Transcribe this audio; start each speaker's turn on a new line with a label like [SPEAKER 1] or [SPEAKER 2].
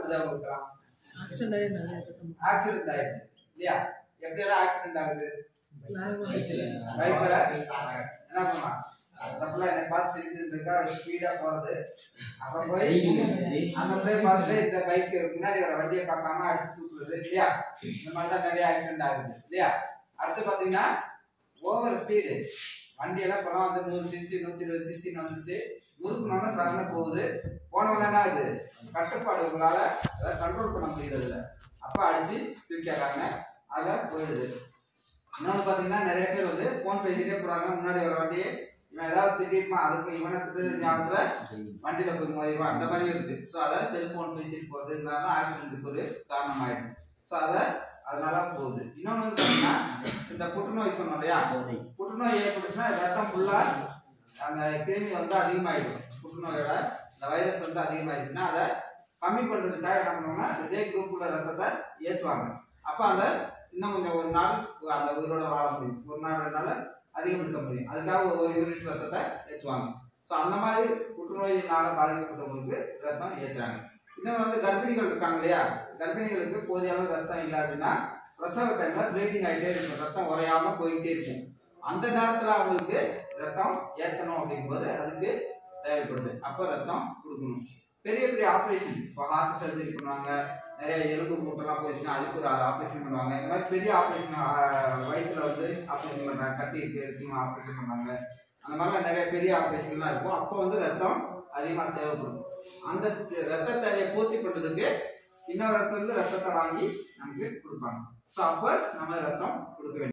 [SPEAKER 1] நடந்தது அவங்களுக்குலாம்
[SPEAKER 2] ஆக்சிடென்ட் ஆகி நிறைய ரத்தம்
[SPEAKER 1] ஆக்சிடென்ட் ஆயிடுது இல்லையா எப்படியெல்லாம் ஆக்சிடென்ட் ஆகுது பைக்ல என்ன பண்ணலாம் தப்புல என்னை பார்த்து சிரிச்சுட்டு இருக்கா ஸ்பீடா போறது அப்புறம் போய் அந்த போய் பார்த்துட்டு இந்த பைக் முன்னாடி வர வண்டியை பார்க்காம அடிச்சு தூக்குறது இல்லையா இந்த மாதிரி தான் நிறைய ஆக்சிடென்ட் ஆகுது இல்லையா அடுத்து பாத்தீங்கன்னா ஓவர் ஸ்பீடு வண்டி எல்லாம் இப்பெல்லாம் வந்து நூறு சிசி நூத்தி இருபது சிசின்னு வந்துச்சு முறுக்குனோட சரண போகுது போனவங்க என்ன ஆகுது கட்டுப்பாடு உங்களால அதை கண்ட்ரோல் பண்ண முடியறது இல்ல அப்ப அடிச்சு தூக்கிடுறாங்க அதில் போயிடுது இன்னொன்று பார்த்தீங்கன்னா நிறைய பேர் வந்து ஃபோன் பேசிட்டே போறாங்க முன்னாடி வர வண்டியே இவன் ஏதாவது திட்டிருப்பான் அதுக்கு இவனை திட்டு ஞாபகத்தில் வண்டியில் போய் மோதிடுவான் அந்த மாதிரி இருக்கு ஸோ அதை செல்போன் பேசிட்டு போகிறது இருந்தாலும் ஆக்சிடென்ட்டுக்கு ஒரு காரணம் ஆயிடும் ஸோ அதை அதனால போகுது இன்னொன்று வந்து பார்த்தீங்கன்னா இந்த புற்றுநோய் சொன்னோம் இல்லையா புற்றுநோய் ஏற்பட்டுச்சுன்னா ரத்தம் ஃபுல்லாக அந்த கிருமி வந்து அதிகமாயிடும் புற்றுநோயோட இந்த வைரஸ் வந்து அதிகமாயிடுச்சுன்னா அதை கம்மி பண்ணுறதுக்காக என்ன பண்ணுவாங்கன்னா இதே குரூப் உள்ள ரத்தத்தை ஏற்றுவாங்க அப்போ அந்த இன்னும் கொஞ்சம் ஒரு நாள் அந்த உயிரோட வாழ முடியும் ஒரு நாள் ரெண்டு நாள் அதிகப்படுத்த முடியும் அதுக்காக ஒரு ஒரு யூனிட் ரத்தத்தை ஏற்றுவாங்க ஸோ அந்த மாதிரி புற்றுநோயினால் பாதிக்கப்பட்டவங்களுக்கு ரத்தம் ஏற்றுறாங்க இன்னும் வந்து கர்ப்பிணிகள் இருக்காங்க இல்லையா கர்ப்பிணிகளுக்கு போதிய அளவு ரத்தம் இல்லை அப்படின்னா பிரசவ டைம்ல ப்ளீடிங் ஆகிட்டே இருக்கும் ரத்தம் உறையாம போயிட்டே இருக்கும் அந்த நேரத்தில் அவங்களுக்கு ரத்தம் ஏற்றணும் அப்படிங்கும்போது அதுக்கு தேவைப்படுது அப்போ ரத்தம் கொடுக்கணும் பெரிய பெரிய ஆப்ரேஷன் இப்போ ஹார்ட் சர்ஜரி பண்ணுவாங்க நிறைய எலும்பு மூட்டெல்லாம் போயிடுச்சுன்னா அதுக்கு ஒரு ஆப்ரேஷன் பண்ணுவாங்க இந்த மாதிரி பெரிய ஆப்ரேஷன் வயிற்றுல வந்து ஆப்ரேஷன் பண்ணுறாங்க கட்டி இருக்கு இருக்குன்னு ஆப்ரேஷன் பண்ணுவாங்க அந்த மாதிரிலாம் நிறைய பெரிய ஆப்ரேஷன்லாம் இருக்கும் அப்போ வந்து ரத்தம் அதிகமாக தேவைப்படும் அந்த ரத்த தேவையை பூர்த்தி பண்ணுறதுக்கு இன்னொரு இடத்துல இருந்து ரத்தத்தை வாங்கி நமக்கு கொடுப்பாங்க ஸோ அப்போ நம்ம ரத்தம் கொடுக்க வேண்டும்